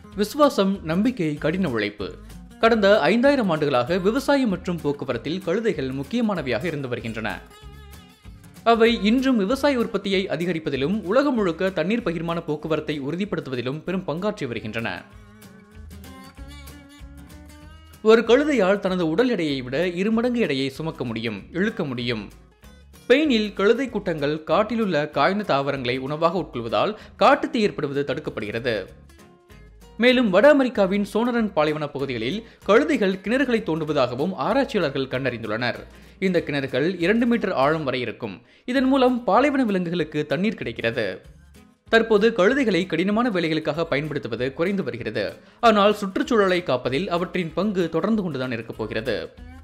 விசுவாசம் நம்பிக்கை கடின உழைப்பு கடந்த ஐந்தாயிரம் ஆண்டுகளாக விவசாயம் மற்றும் போக்குவரத்தில் கழுதைகள் முக்கியமானவையாக இருந்து வருகின்றன அவை இன்றும் விவசாய உற்பத்தியை அதிகரிப்பதிலும் உலகம் முழுக்க தண்ணீர் பகிர்மான போக்குவரத்தை உறுதிப்படுத்துவதிலும் பெரும் பங்காற்றி வருகின்றன ஒரு கழுதையால் தனது உடல் எடையை விட இருமடங்கு எடையை சுமக்க முடியும் இழுக்க முடியும் ஸ்பெயினில் கழுதை கூட்டங்கள் காட்டிலுள்ள காய்ந்த தாவரங்களை உணவாக உட்கொள்வதால் காட்டுத்தீ ஏற்படுவது தடுக்கப்படுகிறது மேலும் வட அமெரிக்காவின் சோனரன் பாலைவன பகுதிகளில் கழுதைகள் கிணறுகளை தோண்டுவதாகவும் ஆராய்ச்சியாளர்கள் கண்டறிந்துள்ளனர் இந்த கிணறுகள் இரண்டு மீட்டர் ஆழம் வரை இருக்கும் இதன் மூலம் பாலைவன விலங்குகளுக்கு தண்ணீர் கிடைக்கிறது தற்போது கழுதைகளை கடினமான வேலைகளுக்காக பயன்படுத்துவது குறைந்து வருகிறது ஆனால் சுற்றுச்சூழலை காப்பதில் அவற்றின் பங்கு தொடர்ந்து கொண்டுதான் இருக்கப் போகிறது